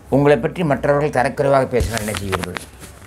உங்களை பற்றி மற்றவர்கள் தரக்குறைவாக பேசினால் என்ன செய்வீர்கள்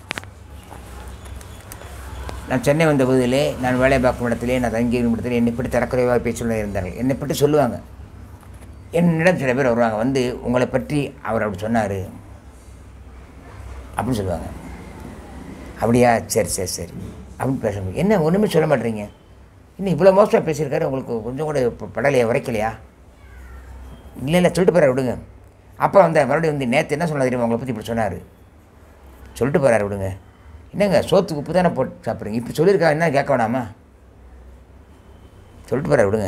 நான் சென்னை வந்த போதிலே நான் வேலை பார்க்கும் இடத்திலே நான் தங்கி இருக்கும் இடத்திலே என்னை பற்றி தரக்குறைவாக பேசிக்கொண்டே இருந்தார்கள் என்னை பற்றி சொல்லுவாங்க என்னிடம் சில பேர் வருவாங்க வந்து உங்களை பற்றி அவர் அப்படி சொன்னார் அப்படின்னு சொல்லுவாங்க அப்படியா சரி சரி சரி அப்படின்னு பேச முடியும் என்ன ஒன்றுமே சொல்ல மாட்டேறீங்க இன்னும் இவ்வளோ மோசமாக பேசியிருக்காரு உங்களுக்கு கொஞ்சம் கூட இப்போ படலையா உரைக்கலையா இல்லை இல்லை சொல்லிட்டு போகிறார் விடுங்க அப்பா வந்த மறுபடியும் வந்து நேற்று என்ன சொன்னா தெரியுமா உங்களை பற்றி இப்படி சொன்னார் சொல்லிட்டு போகிறாரு விடுங்க என்னங்க சோத்துக்கு உப்பு தானே போட்டு சாப்பிட்றீங்க இப்போ சொல்லியிருக்கா என்ன கேட்க வேணாமா சொல்லிட்டு போகிறார் விடுங்க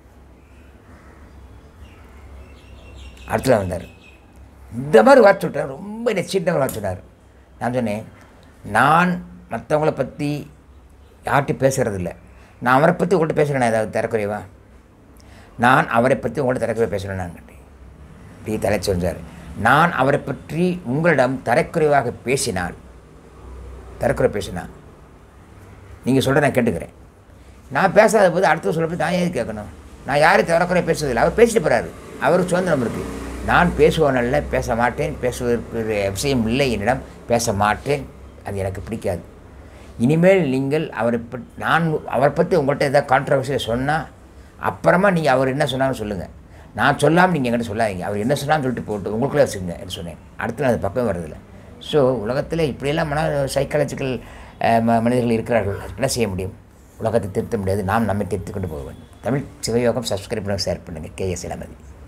அடுத்தது வந்தார் இந்த மாதிரி வார்த்தை விட்டார் ரொம்ப என்னை சீட்டமாக வார்த்தை விட்டார் நான் சொன்னேன் நான் மற்றவங்கள பற்றி யார்கிட்டையும் பேசுகிறதில்ல நான் அவரை பற்றி உங்கள்கிட்ட பேசுகிறேன் ஏதாவது தரக்குறைவா நான் அவரை பற்றி உங்கள்கிட்ட தரக்குறைவாக பேசுகிறேன் நான் கேட்டேன் இப்படி தலைச்சு வந்தார் நான் அவரை பற்றி உங்களிடம் தரக்குறைவாக பேசினால் தரக்குறை பேசினா நீங்கள் சொல்கிற நான் கேட்டுக்கிறேன் நான் பேசாத போது அடுத்த சொல்ல போது நான் ஏது கேட்கணும் நான் யாரும் தரக்குறை பேசுறதில்லை அவர் பேசிட்டு போகிறாரு அவருக்கு சுதந்திரம் இருக்குது நான் பேசுவனல்ல பேச மாட்டேன் பேசுவதற்கு விஷயம் இல்லை என்னிடம் பேச மாட்டேன் அது எனக்கு பிடிக்காது இனிமேல் நீங்கள் அவரை பற்றி நான் அவரை பற்றி உங்கள்கிட்ட ஏதாவது கான்ட்ரவர்சியை சொன்னால் அப்புறமா நீங்கள் அவர் என்ன சொன்னாலும் சொல்லுங்கள் நான் சொல்லாமல் நீங்கள் என்கிட்ட சொல்லாதீங்க அவர் என்ன சொன்னாலும் சொல்லிட்டு போட்டு உங்களுக்குள்ளே வச்சுங்க என்று சொன்னேன் அடுத்து நான் அது பக்கம் வரதில்லை ஸோ உலகத்தில் இப்படியெல்லாம் மன சைக்காலஜிக்கல் மனிதர்கள் இருக்கிறார்கள் அதுக்கு என்ன செய்ய முடியும் உலகத்தை திருத்த முடியாது நாம் நம்மை திருத்திக் கொண்டு போக வேண்டும் தமிழ் சிவயோகம் சப்ஸ்கிரைப் பண்ணுங்க ஷேர் பண்ணுங்கள் கேஎஸ் இளமதி